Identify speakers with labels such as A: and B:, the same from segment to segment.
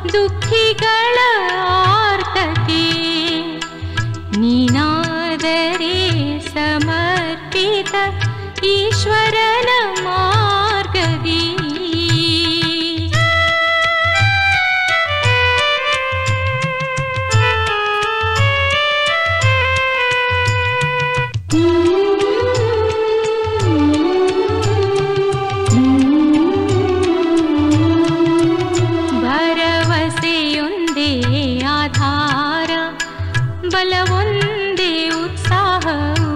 A: ದುಃಖಿಗಳ ಆರ್ತತೆ ನೀನಾದರೆ ಸಮರ್ಪಿತ ಈಶ್ವರನ ಮಾರ್ಗದಿ ಭರವಸೆಯೊಂದೇ ಆಧಾರ ಬಲವೊಂದೇ ಉತ್ಸಾಹವು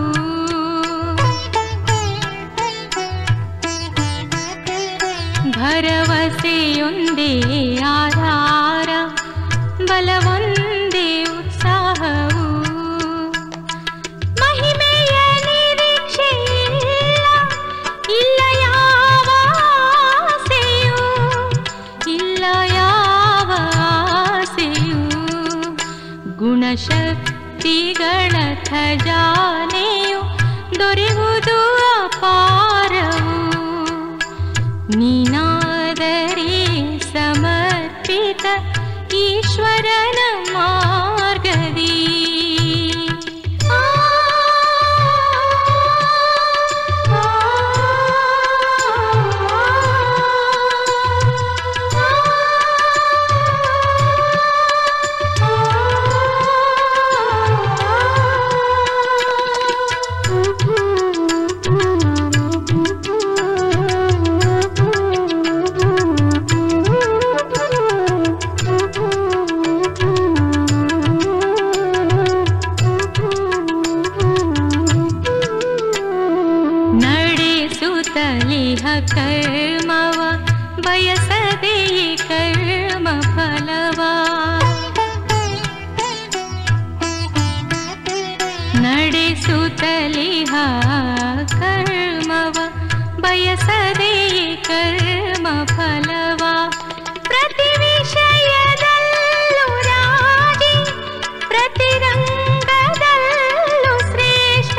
A: ಭರವಸೆಯೊಂದೇ ಆಧಾರ ಬಲವೊಂದೇ ಉತ್ಸಾಹವು ಮಹಿಮೆಯ ನಿರೀಕ್ಷೆ ಇಲ್ಲ ಇಲ್ಲ ಯಾವ ಆಸೆಯೂ ಇಲ್ಲ ಯಾವ ಆಸೆಯೂ ಗುಣಶಕ್ತಿಗಳ ಖಜಾನೆಯು ದೊರೆಯುವುದು ಅಪಾರವು ನೀನಾದರೆ ಸಮರ್ಪಿತ ಈಶ್ವರನ ಮಾರ್ಗದಿ ಆ, ಆ, ನಡೆಸುತ್ತಲಿಹ ಕರ್ಮವ ಬಯಸದೆಯೇ ಕರ್ಮ ಫಲವ ನಡೆಸುತ್ತಲಿಹ ಕರ್ಮವ ಬಯಸದೆಯೇ ಕರ್ಮ ಫಲವ ಪ್ರತಿ ವಿಷಯದಲ್ಲೂ ರಾಜಿ ಪ್ರತಿರಂಗದಲ್ಲೂ ಶ್ರೇಷ್ಠ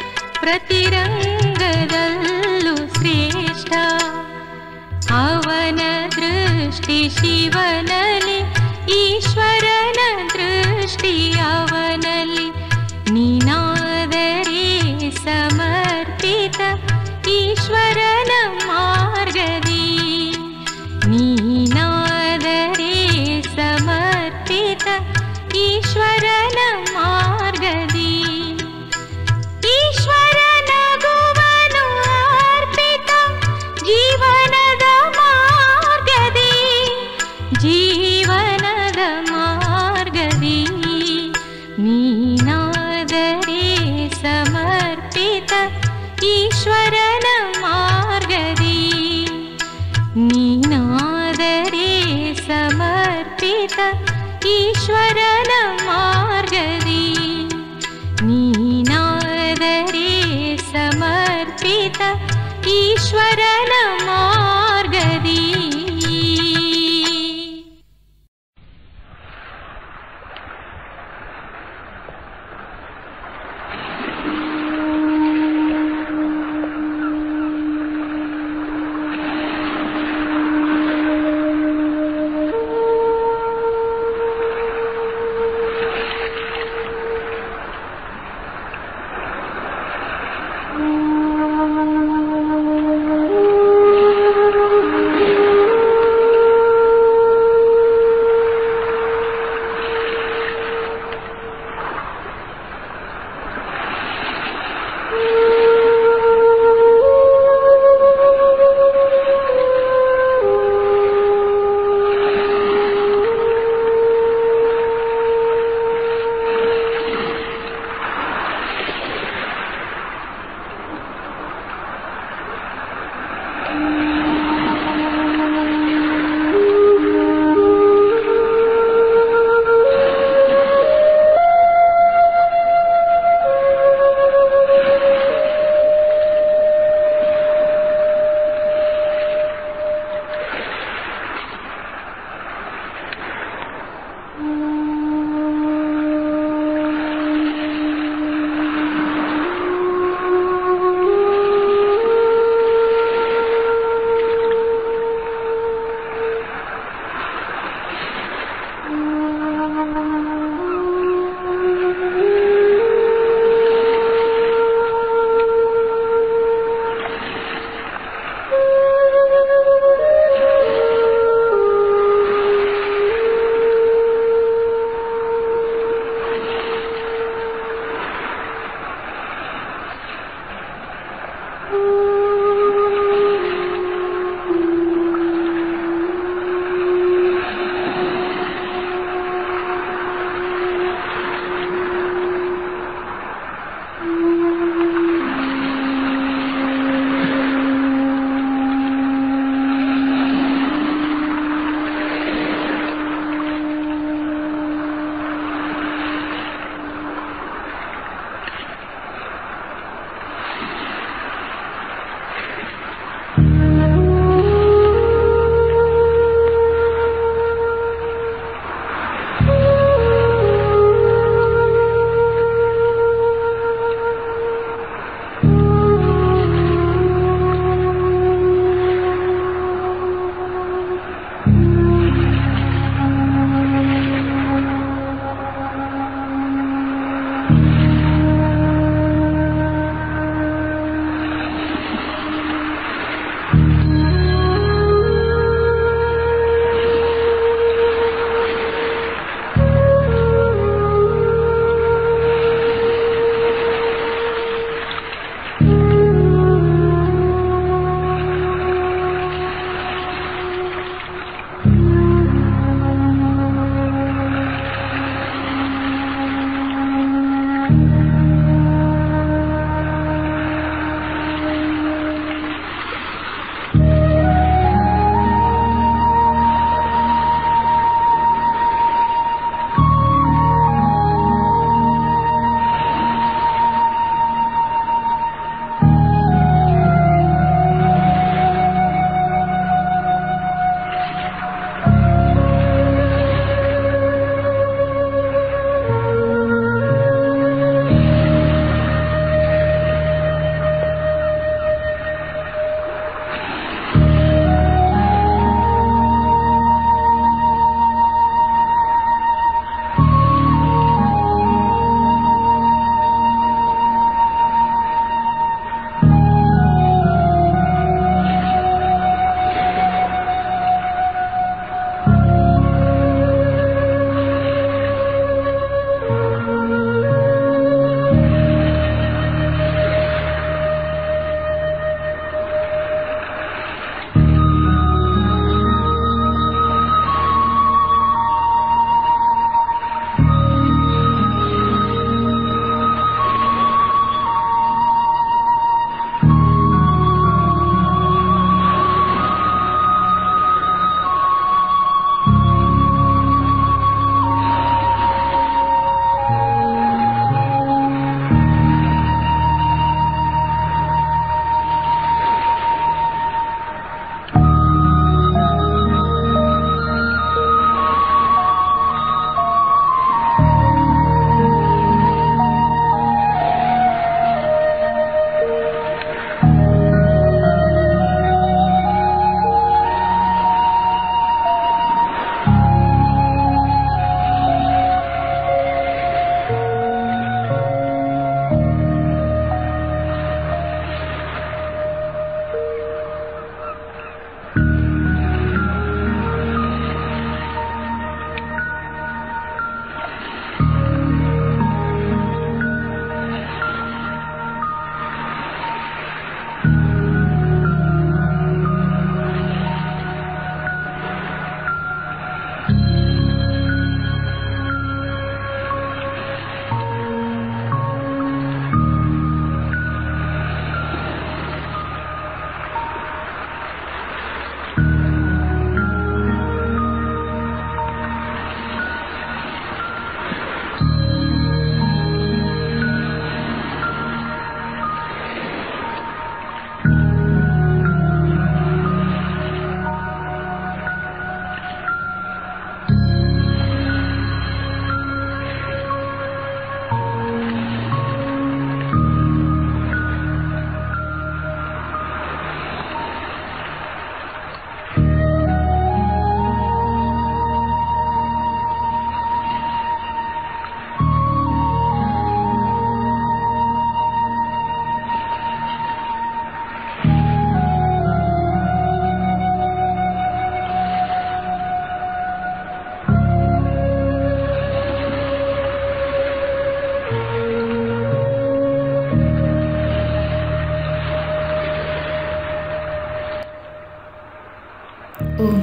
A: ಪ್ರತಿರಂಗದಲ್ಲೂ ಶ್ರೇಷ್ಠ ಅವನ ದೃಷ್ಟಿ ಶಿವನಲ್ಲಿ ಈಶ್ವರನ ದೃಷ್ಟಿ ಅವನಲ್ಲಿ ನೀನಾದರೆ ಸಮರ್ಪಿತ ಈಶ್ವರನ ಮಾರ್ಗದಿ ನೀನಾದರೆ ಸಮರ್ಪಿತ ಈಶ್ವರನ ಮಾರ್ಗದಿ ಈಶ್ವರನ ಗುವನು ಅರ್ಪಿತ ಜೀವನದ ಮಾರ್ಗದಿ ಜೀವನದ ಮಾರ್ಗದಿ ನೀನಾದರೆ ಸಮರ್ಪಿತ ಈಶ್ವರನ ಮಾರ್ಗದಿ ನೀನಾದರೆ ಸಮರ್ಪಿತ ಈಶ್ವರನ ಮಾರ್ಗದಿ ನೀನಾದರೆ ಸಮರ್ಪಿತ ಈಶ್ವರನ ಮಾರ್ಗದಿ
B: ಆ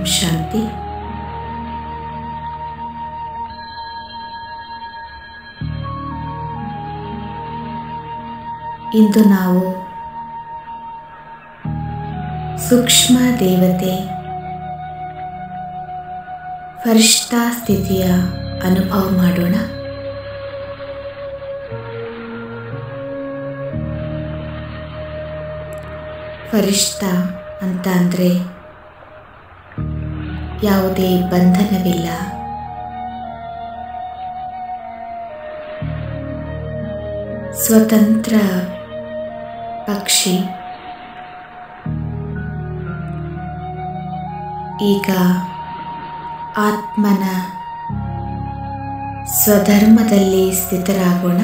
B: ಶಾಂತಿ ಇಂದು ನಾವು ಸೂಕ್ಷ್ಮ ದೇವತೆ ಫರಿಷ್ಠಾ ಸ್ಥಿತಿಯ ಅನುಭವ ಮಾಡೋಣ ಫರಿಷ್ಠ ಅಂತ ಅಂದರೆ ಯಾವುದೇ ಬಂಧನವಿಲ್ಲ ಸ್ವತಂತ್ರ ಪಕ್ಷಿ ಈಗ ಆತ್ಮನ ಸ್ವಧರ್ಮದಲ್ಲಿ ಸ್ಥಿತರಾಗೋಣ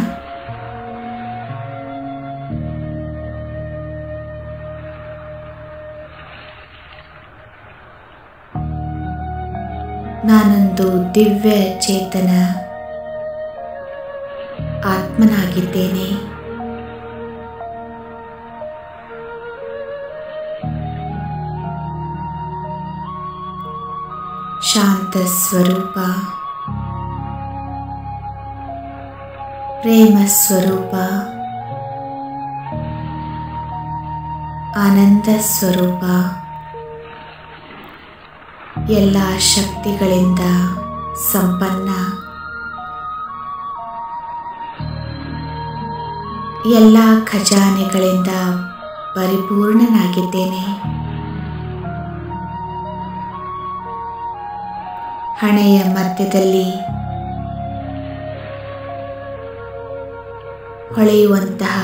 B: ನಾನೊಂದು ದಿವ್ಯ ಚೇತನ ಆತ್ಮನಾಗಿದ್ದೇನೆ ಶಾಂತ ಸ್ವರೂಪ ಪ್ರೇಮ ಸ್ವರೂಪ ಆನಂದ ಸ್ವರೂಪ ಎಲ್ಲ ಶಕ್ತಿಗಳಿಂದ ಸಂಪನ್ನ ಎಲ್ಲ ಖಜಾನೆಗಳಿಂದ ಪರಿಪೂರ್ಣನಾಗಿದ್ದೇನೆ ಹಣೆಯ ಮಧ್ಯದಲ್ಲಿ ಹೊಳೆಯುವಂತಹ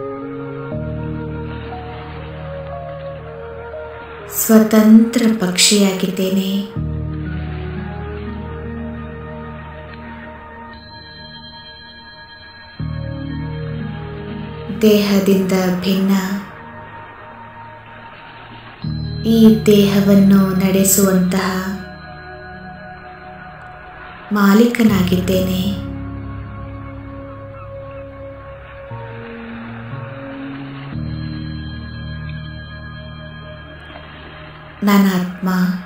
B: ಸ್ವತಂತ್ರ ಪಕ್ಷಿಯಾಗಿದ್ದೇನೆ ದೇಹದಿಂದ ಭಿನ್ನ ಈ ದೇಹವನ್ನು ನಡೆಸುವಂತಹ ಮಾಲೀಕನಾಗಿದ್ದೇನೆ ನಾನಾತ್ಮ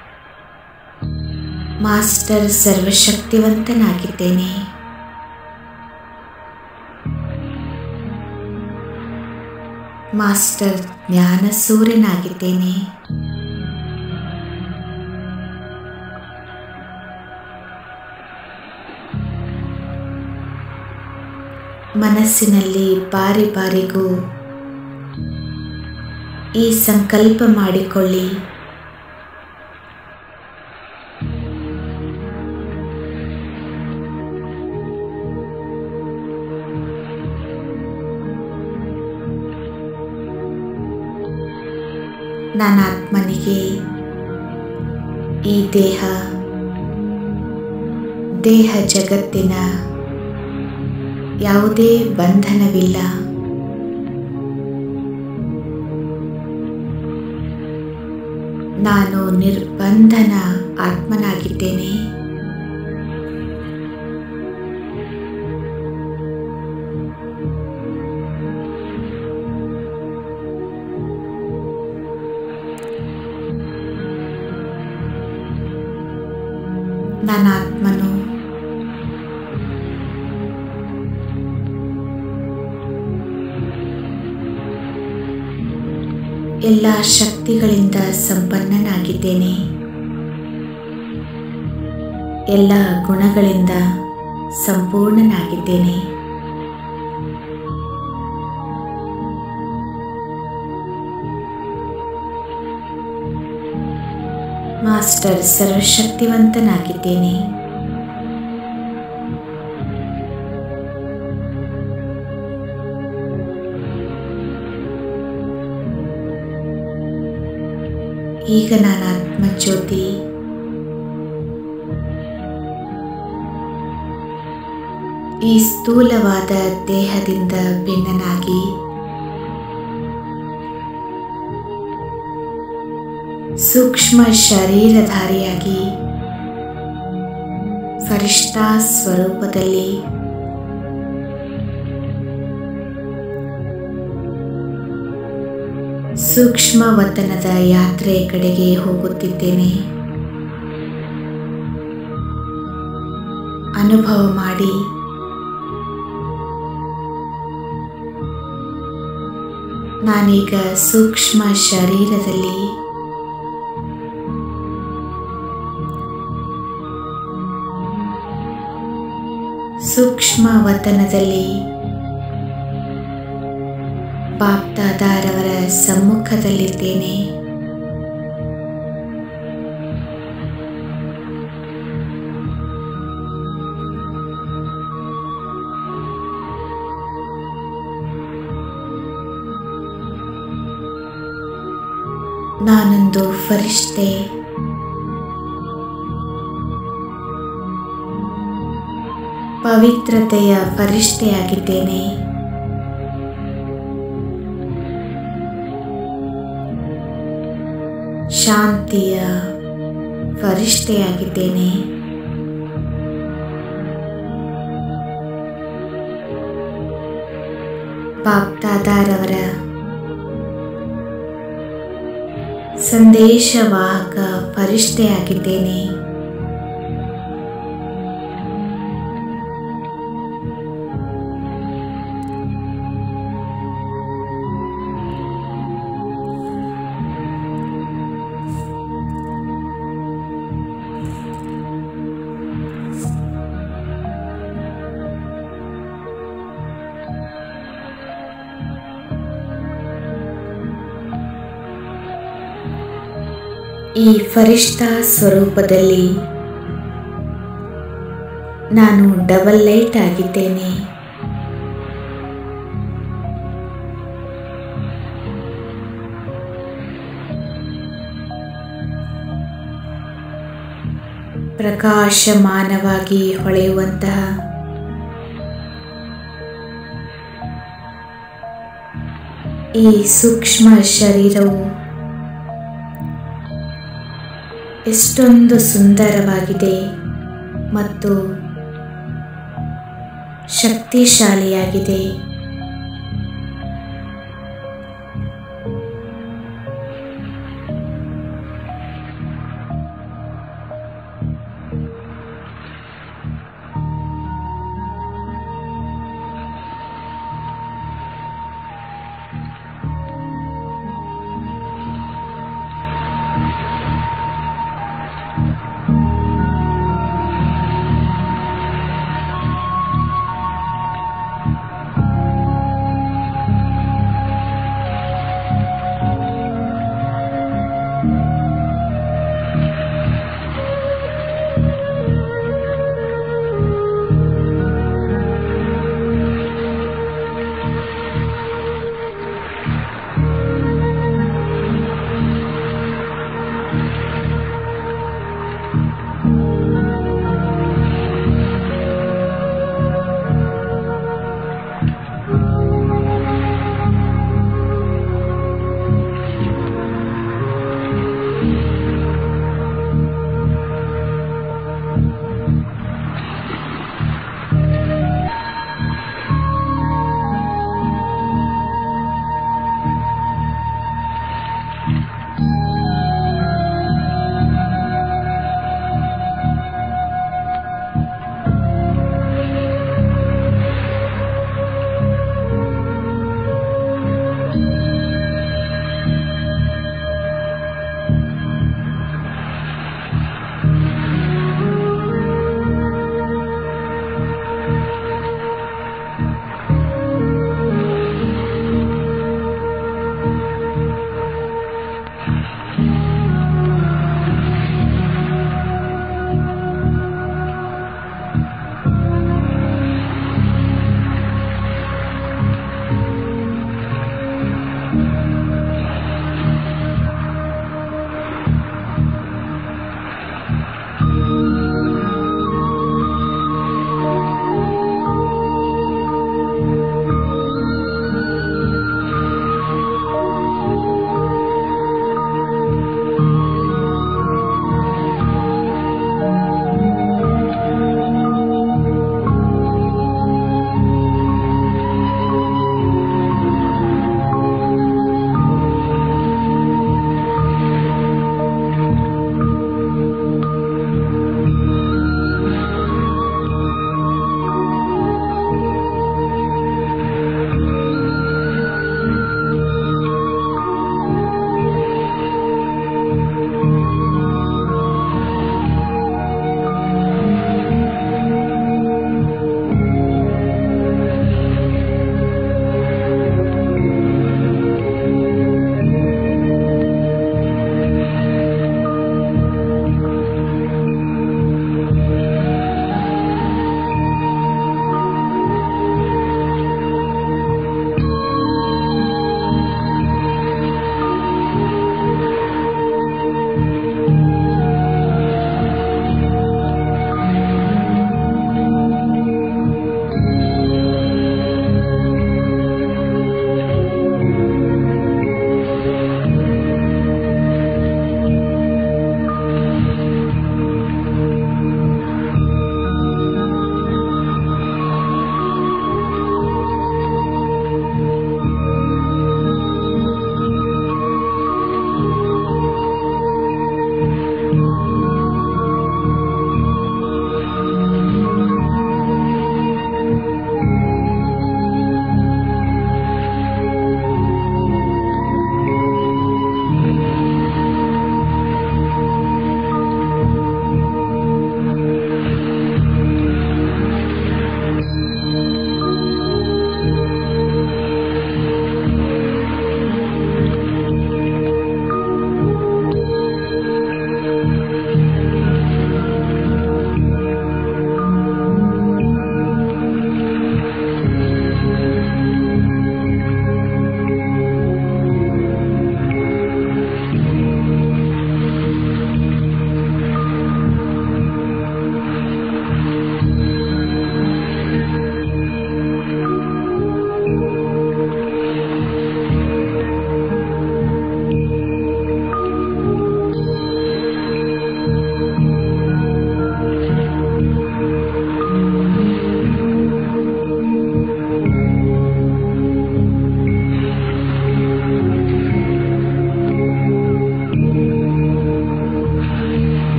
B: ಮಾಸ್ಟರ್ ಸರ್ವಶಕ್ತಿವಂತನಾಗಿದ್ದೇನೆ ಮಾಸ್ಟರ್ ಜ್ಞಾನ ಸೂರ್ಯನಾಗಿದ್ದೇನೆ ಮನಸ್ಸಿನಲ್ಲಿ ಬಾರಿ ಬಾರಿಗೂ ಈ ಸಂಕಲ್ಪ ಮಾಡಿಕೊಳ್ಳಿ ನಾನಾತ್ಮನಿಗೆ ಈ ದೇಹ ದೇಹ ಜಗತ್ತಿನ ಯಾವುದೇ ಬಂಧನವಿಲ್ಲ ನಾನು ನಿರ್ಬಂಧನ ಆತ್ಮನಾಗಿದ್ದೇನೆ ನಾನಾತ್ಮನು ಎಲ್ಲ ಶಕ್ತಿಗಳಿಂದ ಸಂಪನ್ನನಾಗಿದ್ದೇನೆ ಎಲ್ಲ ಗುಣಗಳಿಂದ ಸಂಪೂರ್ಣನಾಗಿದ್ದೇನೆ ಮಾಸ್ಟರ್ ಸರ್ವಶಕ್ತಿವಂತನಾಗಿದ್ದೇನೆ ಈಗ ನಾನು ಆತ್ಮಜ್ಯೋತಿ ಈ ಸ್ಥೂಲವಾದ ದೇಹದಿಂದ ಭಿನ್ನನಾಗಿ ಸೂಕ್ಷ್ಮ ಶರೀರಧಾರಿಯಾಗಿ ಫರಿಷ್ಠಾ ಸ್ವರೂಪದಲ್ಲಿ ಸೂಕ್ಷ್ಮ ವತನದ ಯಾತ್ರೆ ಕಡೆಗೆ ಹೋಗುತ್ತಿದ್ದೇನೆ ಅನುಭವ ಮಾಡಿ ನಾನೀಗ ಸೂಕ್ಷ್ಮ ಶರೀರದಲ್ಲಿ ಸೂಕ್ಷ್ಮ ವತನದಲ್ಲಿ ಬಾಪ್ದಾದಾರವರ ಸಮ್ಮುಖದಲ್ಲಿದ್ದೇನೆ ನಾನೊಂದು ಫರಿಷ್ಠೆ ಪವಿತ್ರತೆಯ ಫರಿಷ್ಠೆಯಾಗಿದ್ದೇನೆ ಶಾಂತಿಯ ಫರಿಷ್ಠೆಯಾಗಿದ್ದೇನೆ ಬಾಪ್ದಾದಾರವರ ಸಂದೇಶವಾಹಕ ಫರಿಷ್ಠೆಯಾಗಿದ್ದೇನೆ ಈ ಫರಿಷ್ಠ ಸ್ವರೂಪದಲ್ಲಿ ನಾನು ಡಬಲ್ ಲೈಟ್ ಆಗಿದ್ದೇನೆ ಪ್ರಕಾಶಮಾನವಾಗಿ ಹೊಳೆಯುವಂತಹ ಈ ಸೂಕ್ಷ್ಮ ಶರೀರವು ಎಷ್ಟೊಂದು ಸುಂದರವಾಗಿದೆ ಮತ್ತು ಶಕ್ತಿಶಾಲಿಯಾಗಿದೆ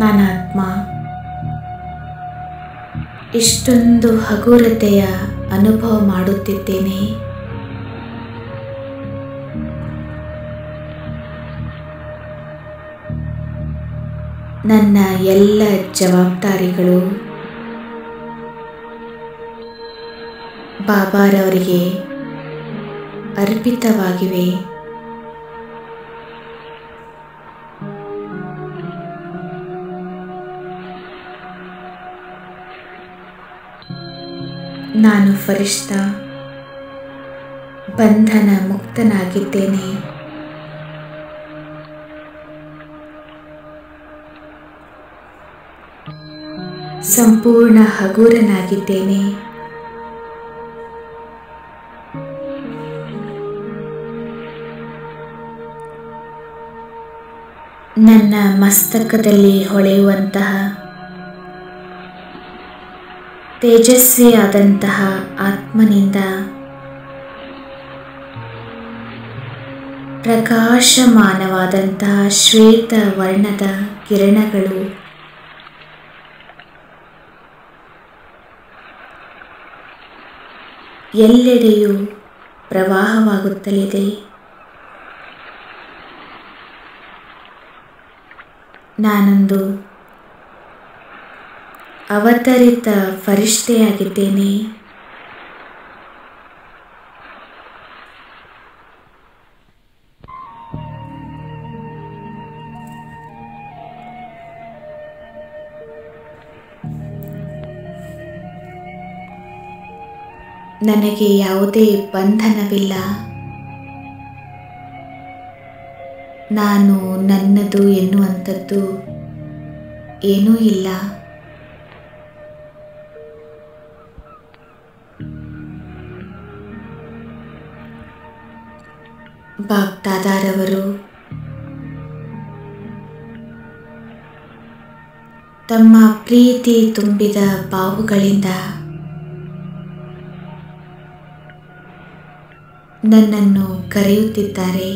B: ನಾನಾತ್ಮ ಇಷ್ಟೊಂದು ಹಗುರತೆಯ ಅನುಭವ ಮಾಡುತ್ತಿದ್ದೇನೆ ನನ್ನ ಎಲ್ಲ ಜವಾಬ್ದಾರಿಗಳು ಬಾಬಾರವರಿಗೆ ಅರ್ಪಿತವಾಗಿವೆ ನಾನು ಫರಿಷ್ಠ ಬಂಧನ ಮುಕ್ತನಾಗಿದ್ದೇನೆ ಸಂಪೂರ್ಣ ಹಗೂರನಾಗಿದ್ದೇನೆ ನನ್ನ ಮಸ್ತಕದಲ್ಲಿ ಹೊಳೆಯುವಂತಹ ತೇಜಸ್ವಿಯಾದಂತಹ ಆತ್ಮನಿಂದ ಪ್ರಕಾಶಮಾನವಾದಂತಹ ಶ್ವೇತ ವರ್ಣದ ಕಿರಣಗಳು ಎಲ್ಲೆಡೆಯೂ ಪ್ರವಾಹವಾಗುತ್ತಲಿದೆ ನಾನೊಂದು ಅವತರಿತ ಫರಿಷ್ಠೆಯಾಗಿದ್ದೇನೆ ನನಗೆ ಯಾವುದೇ ಬಂಧನವಿಲ್ಲ ನಾನು ನನ್ನದು ಎನ್ನುವಂಥದ್ದು ಏನೂ ಇಲ್ಲ ಬಾಗ್ದಾದಾರವರು ತಮ್ಮ ಪ್ರೀತಿ ತುಂಬಿದ ಬಾವುಗಳಿಂದ ನನ್ನನ್ನು ಕರೆಯುತ್ತಿದ್ದಾರೆ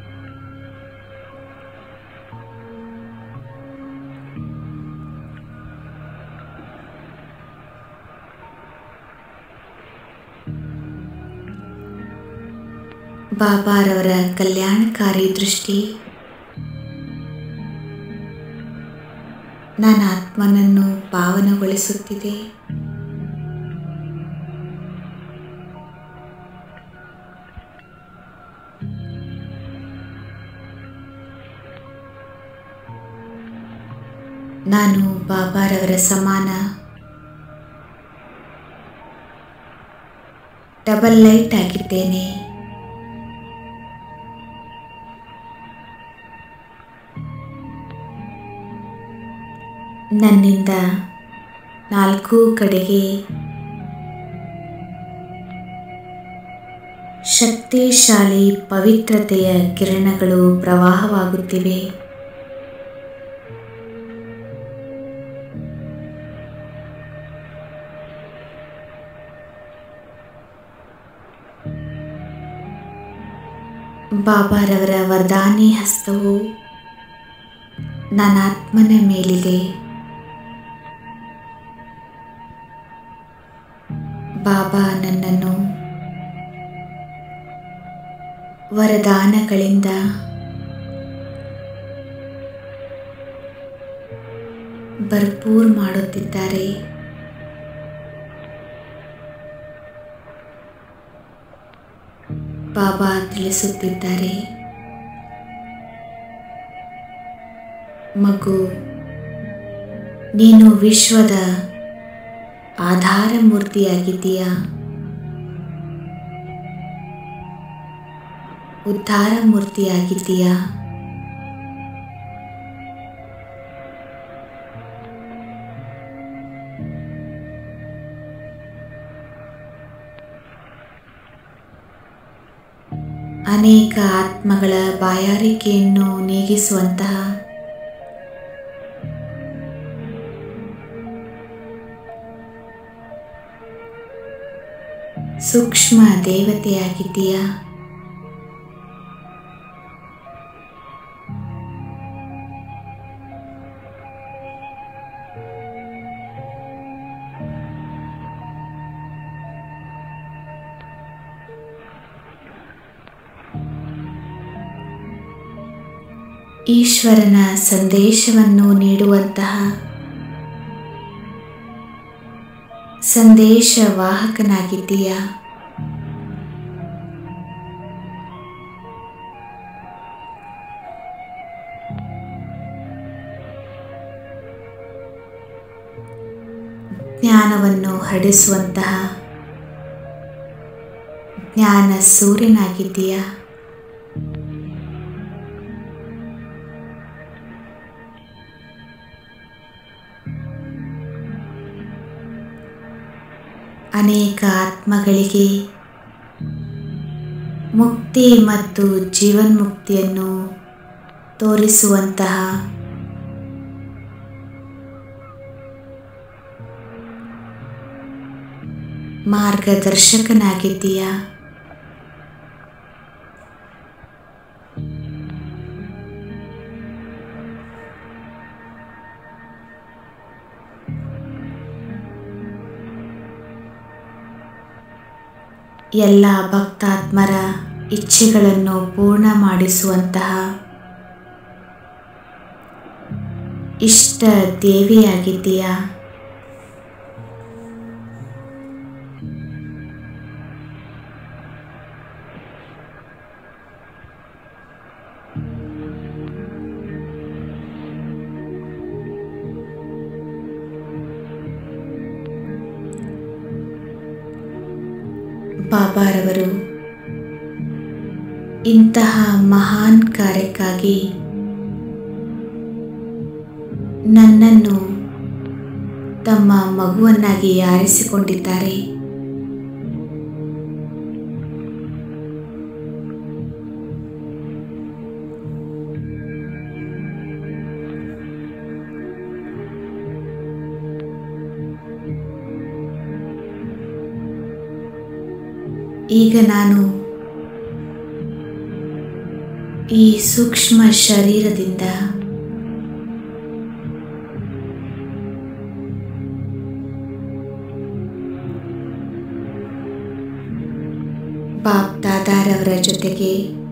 B: ಬಾಬಾರವರ ಕಲ್ಯಾಣಕಾರಿ ದೃಷ್ಟಿ ನನ್ನ ಆತ್ಮನನ್ನು ಪಾವನಗೊಳಿಸುತ್ತಿದೆ ನಾನು ಬಾಬಾರವರ ಸಮಾನ ಡಬಲ್ ಲೈಟ್ ಆಗಿದ್ದೇನೆ ನನ್ನಿಂದ ನಾಲ್ಕೂ ಕಡೆಗೆ ಶಕ್ತಿಶಾಲಿ ಪವಿತ್ರತೆಯ ಕಿರಣಗಳು ಪ್ರವಾಹವಾಗುತ್ತಿವೆ ಬಾಬಾರವರ ವರದಾನಿ ಹಸ್ತವು ನನ್ನಾತ್ಮನ ಮೇಲಿದೆ ಬಾಬಾ ನನ್ನನ್ನು ವರದಾನಗಳಿಂದ ಭರ್ಪೂರ್ ಮಾಡುತ್ತಿದ್ದಾರೆ ಬಾಬಾ ತಿಳಿಸುತ್ತಿದ್ದಾರೆ ಮಗು ನೀನು ವಿಶ್ವದ ಆಧಾರ ಮೂರ್ತಿಯಾಗಿದ್ದೀಯಾ ಉದ್ಧಾರ ಮೂರ್ತಿಯಾಗಿದ್ದೀಯಾ ಅನೇಕ ಆತ್ಮಗಳ ಬಾಯಾರಿಕೆಯನ್ನು ನೀಗಿಸುವಂತಹ ಸೂಕ್ಷ್ಮ ದೇವತೆಯಾಗಿದ್ದೀಯಾ ಈಶ್ವರನ ಸಂದೇಶವನ್ನು ನೀಡುವಂತಹ ಸಂದೇಶವಾಹಕನಾಗಿದ್ದೀಯಾ ಜ್ಞಾನವನ್ನು ಹರಡಿಸುವಂತಹ ಜ್ಞಾನ ಸೂರ್ಯನಾಗಿದ್ದೀಯಾ ಅನೇಕ ಆತ್ಮಗಳಿಗೆ ಮುಕ್ತಿ ಮತ್ತು ಜೀವನ್ಮುಕ್ತಿಯನ್ನು ತೋರಿಸುವಂತಹ ಮಾರ್ಗದರ್ಶಕನಾಗಿದ್ದೀಯಾ ಎಲ್ಲ ಭಕ್ತಾತ್ಮರ ಇಚ್ಛೆಗಳನ್ನು ಪೂರ್ಣ ಮಾಡಿಸುವಂತಹ ಇಷ್ಟ ದೇವಿಯಾಗಿದ್ದೀಯಾ ಬಾಬಾರವರು ಇಂತಹ ಮಹಾನ್ ಕಾರ್ಯಕ್ಕಾಗಿ ನನ್ನನ್ನು ತಮ್ಮ ಮಗುವನ್ನಾಗಿ ಆರಿಸಿಕೊಂಡಿದ್ದಾರೆ ಈಗ ನಾನು ಈ ಸೂಕ್ಷ್ಮ ಶರೀರದಿಂದ ಬಾಪ್ ದಾದಾರವರ ಜೊತೆಗೆ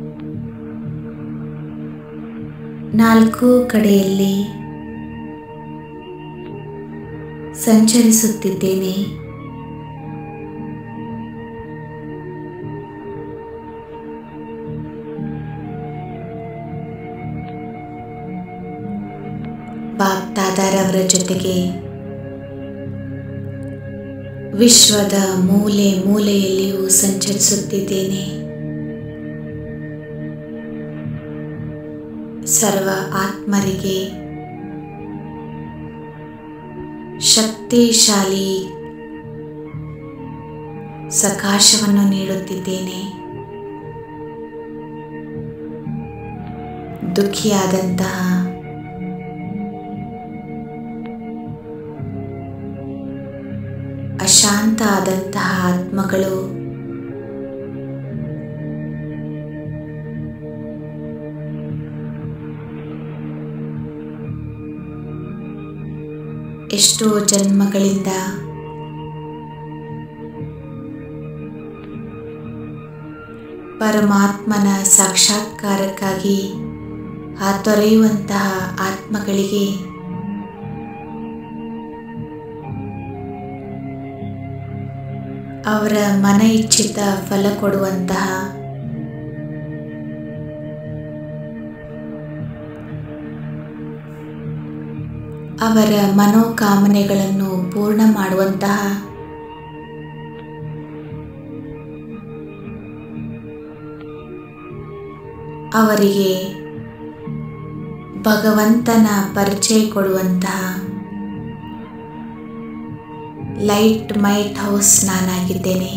B: ನಾಲ್ಕು ಕಡೆಯಲ್ಲಿ ಸಂಚರಿಸುತ್ತಿದ್ದೇನೆ ಬಾಪ್ ದಾದಾರವರ ಜೊತೆಗೆ ವಿಶ್ವದ ಮೂಲೆ ಮೂಲೆಯಲ್ಲಿಯೂ ಸಂಚರಿಸುತ್ತಿದ್ದೇನೆ ಸರ್ವ ಆತ್ಮರಿಗೆ ಶಕ್ತಿಶಾಲಿ ಸಕಾಶವನ್ನು ನೀಡುತ್ತಿದ್ದೇನೆ ದುಃಖಿಯಾದಂತಹ ಅಶಾಂತ ಆದಂತಹ ಆತ್ಮಗಳು ಎಷ್ಟೋ ಜನ್ಮಗಳಿಂದ ಪರಮಾತ್ಮನ ಸಾಕ್ಷಾತ್ಕಾರಕ್ಕಾಗಿ ಹಾತೊರೆಯುವಂತಹ ಆತ್ಮಗಳಿಗೆ ಅವರ ಮನ ಇಚ್ಛಿತ ಫಲ ಕೊಡುವಂತಹ ಅವರ ಮನೋಕಾಮನೆಗಳನ್ನು ಪೂರ್ಣ ಮಾಡುವಂತಹ ಅವರಿಗೆ ಭಗವಂತನ ಪರಿಚಯ ಕೊಡುವಂತಹ ಲೈಟ್ ಮೈಟ್ ಹೌಸ್ ನಾನಾಗಿದ್ದೇನೆ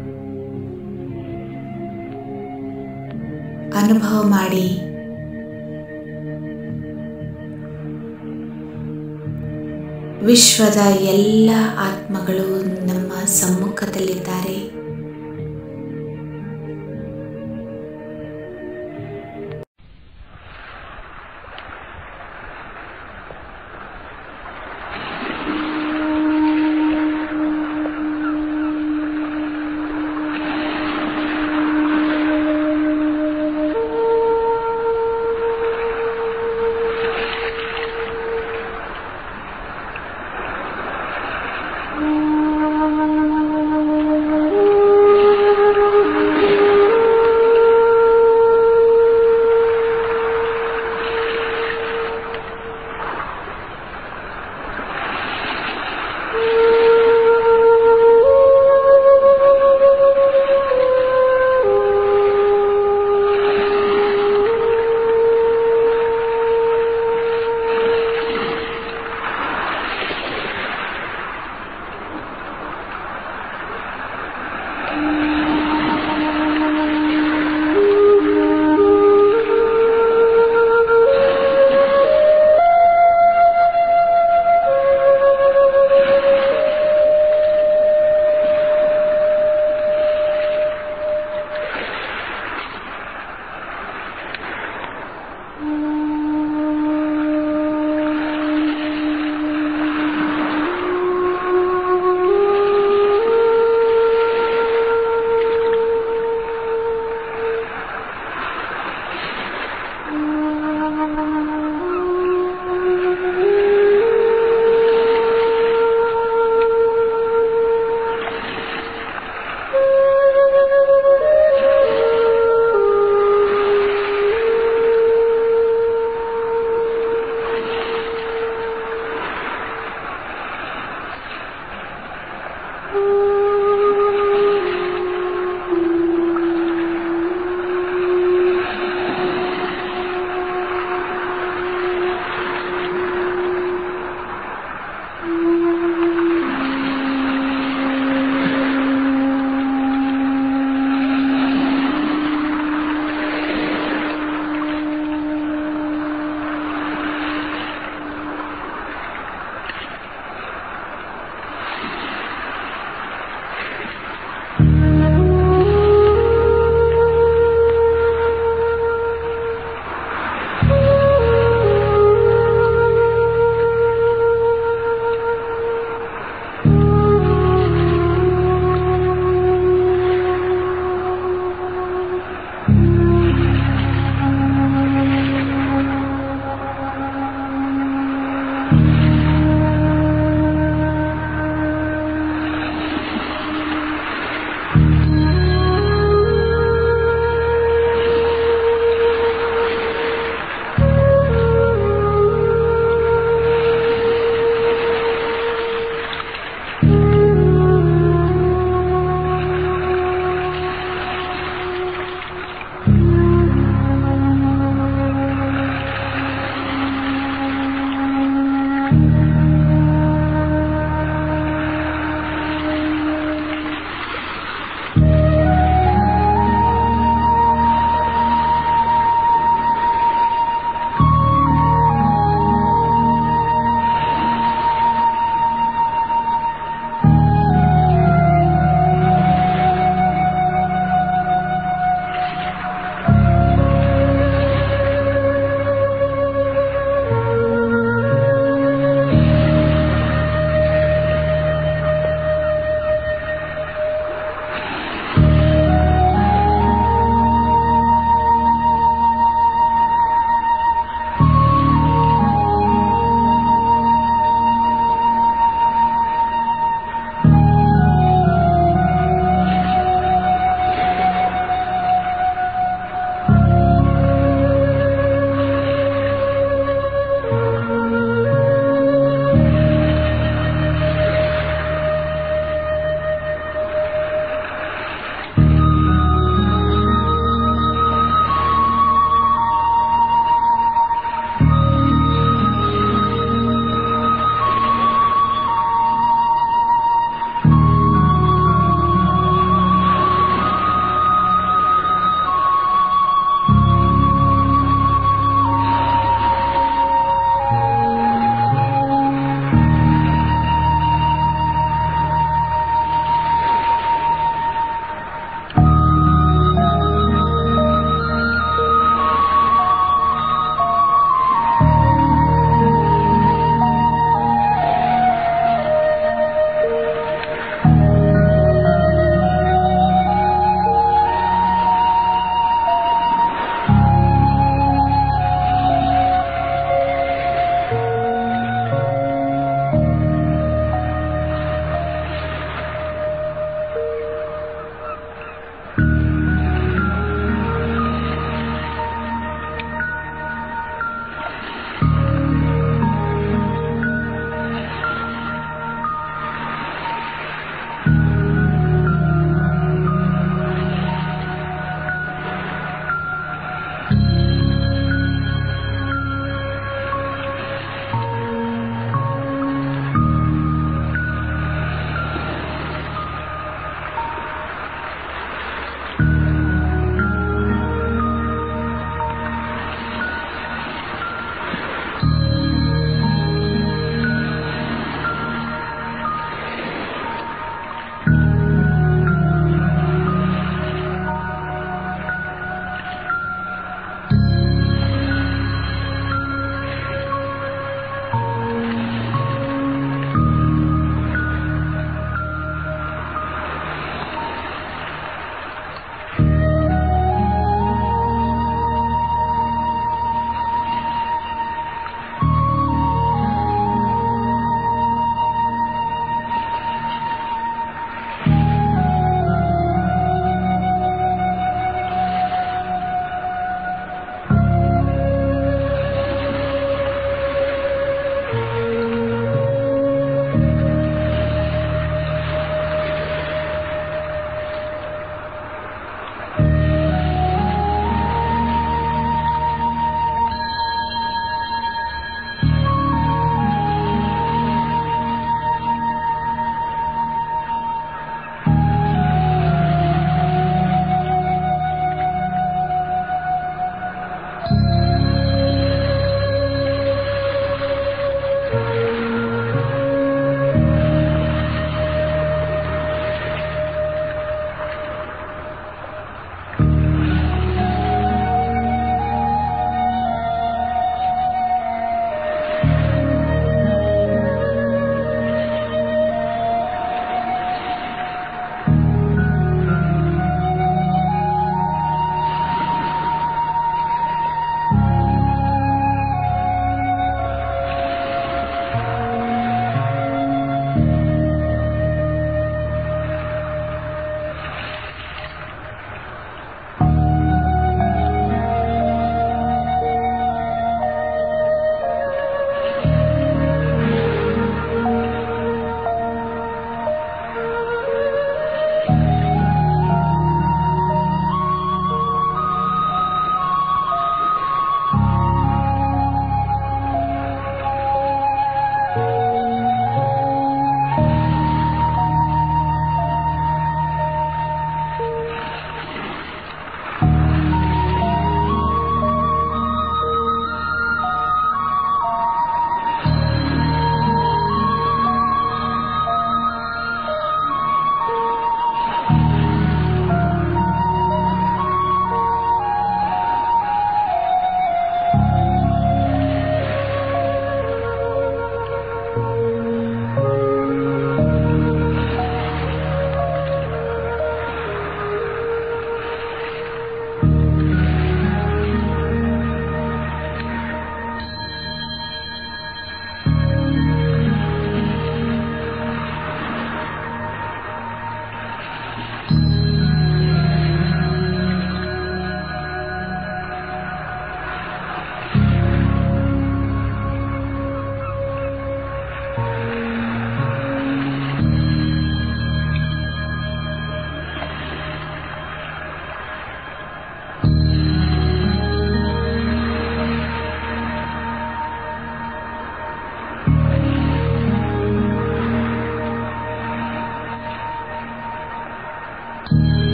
B: ಅನುಭವ ಮಾಡಿ ವಿಶ್ವದ ಎಲ್ಲ ಆತ್ಮಗಳು ನಮ್ಮ ಸಮ್ಮುಖದಲ್ಲಿದ್ದಾರೆ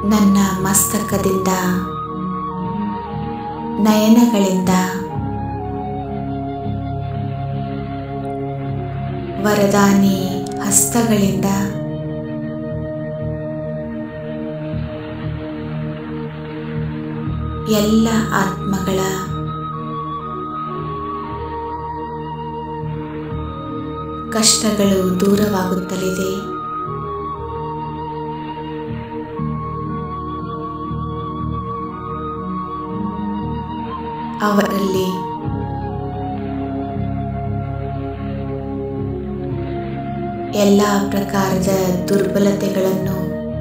B: ನನ್ನ ಮಸ್ತಕದಿಂದ ನಯನಗಳಿಂದ ವರದಾನಿ ಹಸ್ತಗಳಿಂದ ಎಲ್ಲ ಆತ್ಮಗಳ ಕಷ್ಟಗಳು ದೂರವಾಗುತ್ತಲಿದೆ ಅವರಲ್ಲಿ ಎಲ್ಲ ಪ್ರಕಾರದ ದುರ್ಬಲತೆಗಳನ್ನು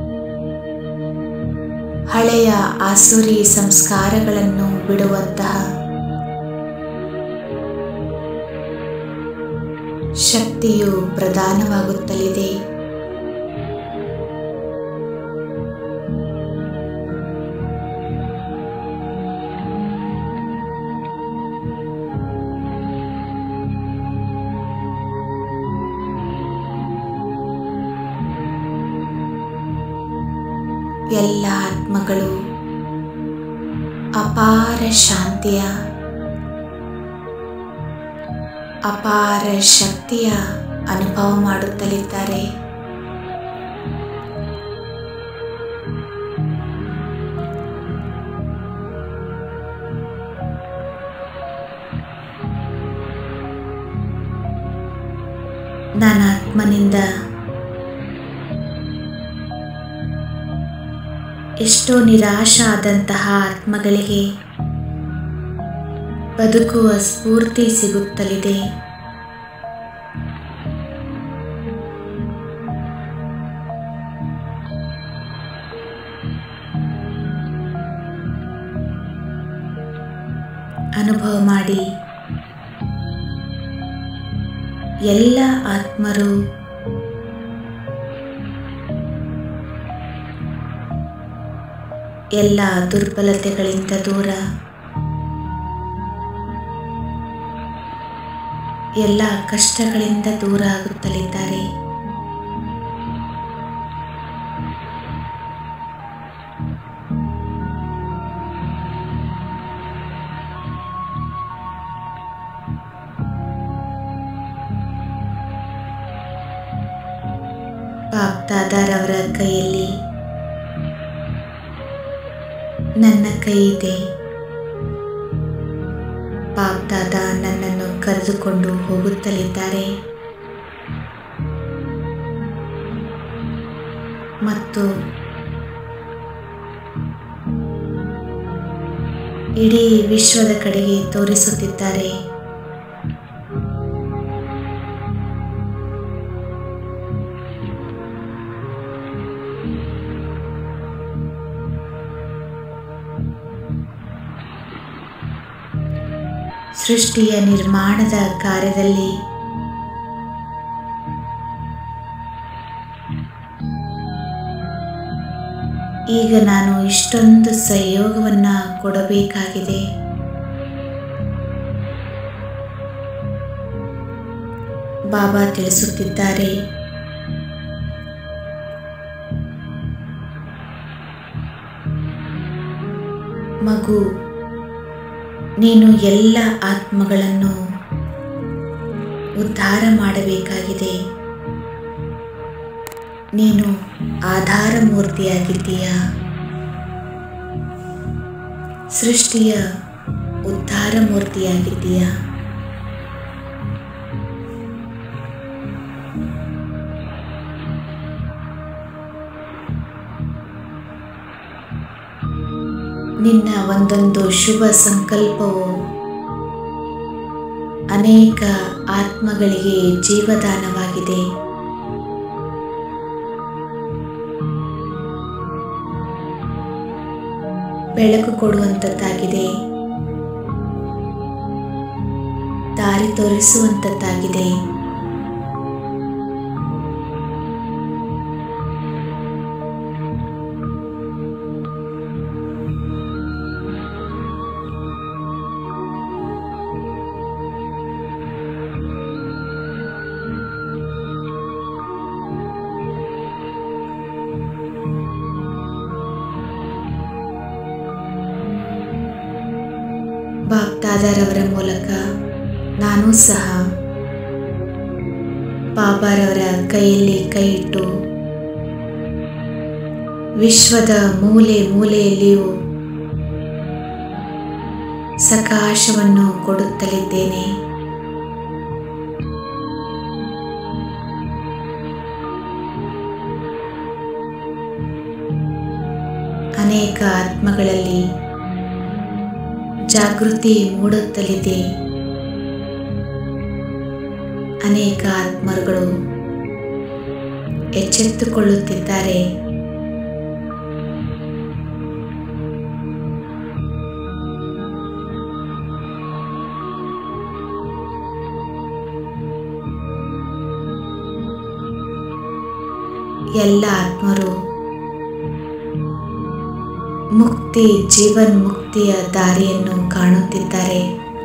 B: ಹಳೆಯ ಆಸುರಿ ಸಂಸ್ಕಾರಗಳನ್ನು ಬಿಡುವಂತಹ ಶಕ್ತಿಯು ಪ್ರದಾನವಾಗುತ್ತಲಿದೆ ಎಲ್ಲ ಆತ್ಮಗಳು ಅಪಾರ ಶಾಂತಿಯ ಅಪಾರ ಶಕ್ತಿಯ ಅನುಭವ ಮಾಡುತ್ತಲಿದ್ದಾರೆ ನಾನು ಆತ್ಮನಿಂದ ಎಷ್ಟೋ ನಿರಾಶ ಆದಂತಹ ಆತ್ಮಗಳಿಗೆ ಬದುಕುವ ಸ್ಫೂರ್ತಿ ಸಿಗುತ್ತಲಿದೆ ಅನುಭವ ಮಾಡಿ ಎಲ್ಲ ಆತ್ಮರು ಎಲ್ಲ ದುರ್ಬಲತೆಗಳಿಂದ ದೂರ ಎಲ್ಲ ಕಷ್ಟಗಳಿಂದ ದೂರ ಆಗುತ್ತಲಿದ್ದಾರೆ ಬಾಪ್ದಾದಾರವರ ಕೈಯಲ್ಲಿ ನನ್ನ ಕೈ ಇದೆ ಬಾಪ್ದಾದ ನನ್ನನ್ನು ಕರೆದುಕೊಂಡು ಹೋಗುತ್ತಲಿದ್ದಾರೆ ಮತ್ತು ಇಡೀ ವಿಶ್ವದ ಕಡೆಗೆ ತೋರಿಸುತ್ತಿದ್ದಾರೆ ಸೃಷ್ಟಿಯ ನಿರ್ಮಾಣದ ಕಾರ್ಯದಲ್ಲಿ ಈಗ ನಾನು ಇಷ್ಟೊಂದು ಸಹಯೋಗವನ್ನು ಕೊಡಬೇಕಾಗಿದೆ ಬಾಬಾ ತಿಳಿಸುತ್ತಿದ್ದಾರೆ ಮಗು ನೀನು ಎಲ್ಲ ಆತ್ಮಗಳನ್ನು ಉದ್ಧಾರ ಮಾಡಬೇಕಾಗಿದೆ ನೀನು ಆಧಾರ ಮೂರ್ತಿಯಾಗಿದ್ದೀಯಾ ಸೃಷ್ಟಿಯ ಉದ್ಧಾರ ಮೂರ್ತಿಯಾಗಿದ್ದೀಯಾ ನಿನ್ನ ಒಂದೊಂದು ಶುಭ ಸಂಕಲ್ಪವು ಅನೇಕ ಆತ್ಮಗಳಿಗೆ ಜೀವದಾನವಾಗಿದೆ ಬೆಳಕು ಕೊಡುವಂಥದ್ದಾಗಿದೆ ದಾರಿ ತೋರಿಸುವಂಥದ್ದಾಗಿದೆ ದಾದಾರವರ ಮೂಲಕ ನಾನು ಸಹ ಬಾಬಾರವರ ಕೈಯಲ್ಲಿ ಕೈ ಇಟ್ಟು ವಿಶ್ವದ ಮೂಲೆ ಮೂಲೆಯಲ್ಲಿಯೂ ಸಕಾಶವನ್ನು ಕೊಡುತ್ತಲಿದ್ದೇನೆ ಅನೇಕ ಆತ್ಮಗಳಲ್ಲಿ ಜಾಗೃತಿ ಮೂಡುತ್ತಲಿದೆ ಅನೇಕ ಆತ್ಮರುಗಳು ಎಚ್ಚೆತ್ತುಕೊಳ್ಳುತ್ತಿದ್ದಾರೆ ಎಲ್ಲ ಆತ್ಮರು ಮುಕ್ತಿ ಜೀವನ್ ಮುಕ್ತಿಯ ದಾರಿಯನ್ನು ಕಾಣುತ್ತಿದ್ದಾರೆ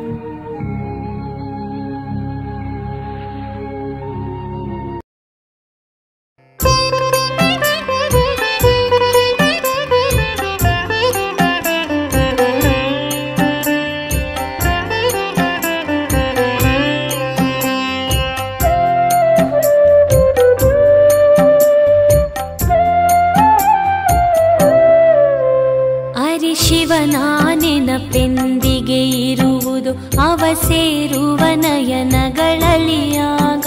A: ಅರೆ ಶಿವನ ನೆನಪೆಂದಿಗೆ ಇರುವುದು ಅವ ಸೇರುವ ನಯನಗಳಲಿಯಾಗ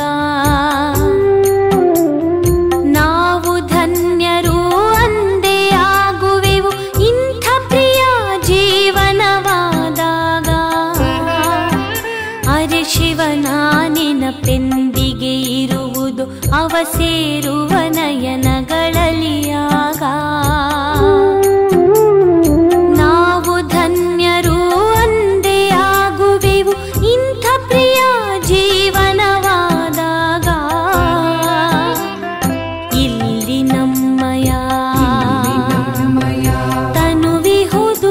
A: ನಾವು ಧನ್ಯರು ಅಂದೇ ಆಗುವೆವು ಇಂಥ ಪ್ರಿಯ ಜೀವನವಾದಾಗ ಅರೆ ಶಿವನ ನೆನಪೆಂದಿಗೆ ಇರುವುದು ಅವ ಸೇರುವ ನಯನಗಳಲಿಯಾಗ ನಾವು ಧನ್ಯರು ಅಂದೇ ಆಗುವೆವು ಇಂಥ ಪ್ರಿಯ ಜೀವನವಾದಾಗ ಇಲ್ಲಿ ನಮ್ಮಯ ತನುವಿಹುದು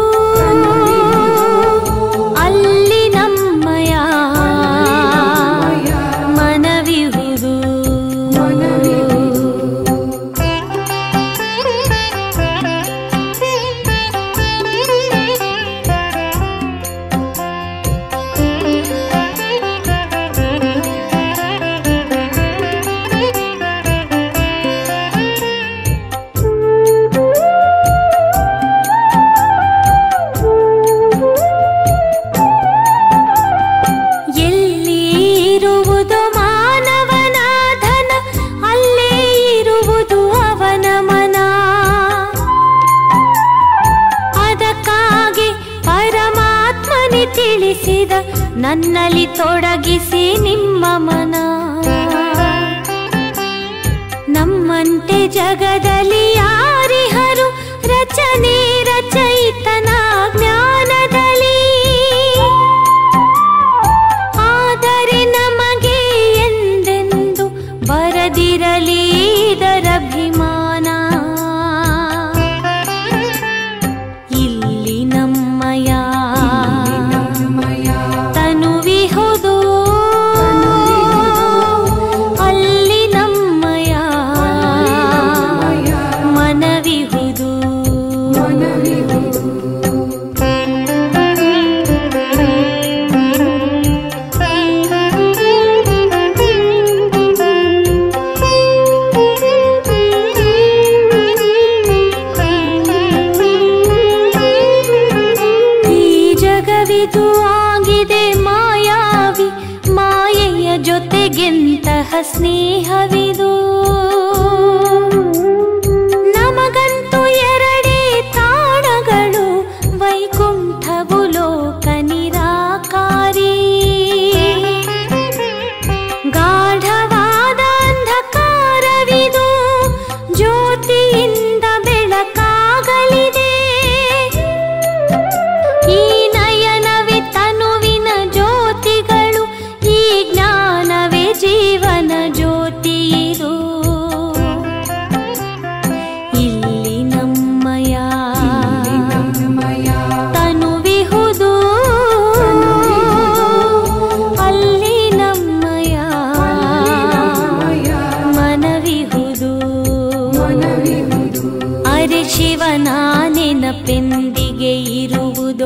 A: ಅಲ್ಲಿ ನಮ್ಮಯ ಮನವಿಹುದು ಎಲ್ಲಿ ಇರುವುದು ಮಾನವನ ಧನ ಅಲ್ಲೇ ಇರುವುದು ಅವನ ಮನ ಅದಕ್ಕಾಗಿ ಪರಮಾತ್ಮನೆ ತಿಳಿಸಿದ ನನ್ನಲ್ಲಿ ತೊಡಗಿಸಿ ನಿಮ್ಮ ಮನ ನಮ್ಮಂತೆ ಜಗದಲ್ಲಿ ಯಾರಿಹರು ರಚನೆ ರಚಯಿತನ ಜ್ಞಾನದಲ್ಲಿ ಆದರೆ ನಮಗೆ ಎಂದೆಂದು ಬರದಿರಲಿ ಇದರಭಿಮಾನ ಇಲ್ಲಿ ನಮ್ಮಯ ತನುವಿಹುದು ಅಲ್ಲಿ ನಮ್ಮಯ ಮನವಿಹುದು ಈ ಜಗವಿದು ಆಗಿದೆ ಮಾಯಾವಿ ಮಾಯೆಯ ಜೊತೆಗೆಂತಹ ಸ್ನೇಹವಿದು ನಮಗಂತೂ ಎರಡೇ ತಾಣಗಳು ವೈಕುಂಠವು ಲೋಕ ನಿರಾಕಾರಿ ಗಾಢವಾದ ಅಂಧಕಾರವಿದು ಜ್ಯೋತಿಯಿಂದ ಬೆಳಕಾಗಲಿದೆ ಈ ನಯನವೇ ತನುವಿನ ಜ್ಯೋತಿಗಳು ಈ ಜ್ಞಾನವೇ ಜೀವನ ಜ್ಯೋತಿ ಇದು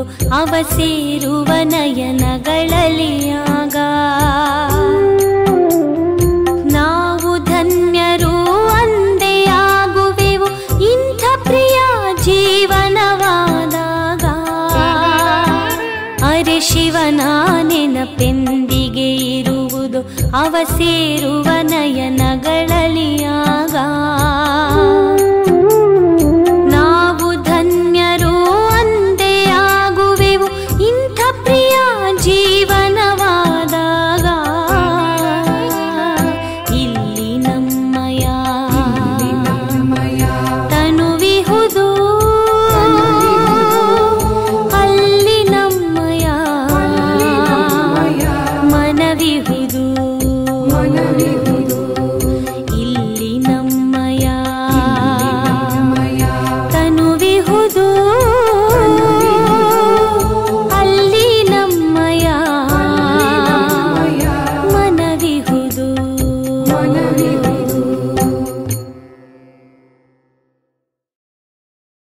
A: ಇರುವುದು ಅವ ಸೇರುವ ನಯನಗಳಲ್ಲಿ ಆಗ ನಾವು ಧನ್ಯರು ಅಂದೇ ಆಗುವೆವು ಇಂಥ ಪ್ರಿಯ ಜೀವನವಾದಾಗ ಅರೆ ಶಿವನ ನೆನಪೆಂದಿಗೆ ಇರುವುದು ಅವ ಸೇರುವ ನಯನಗಳಲ್ಲಿ ಆಗ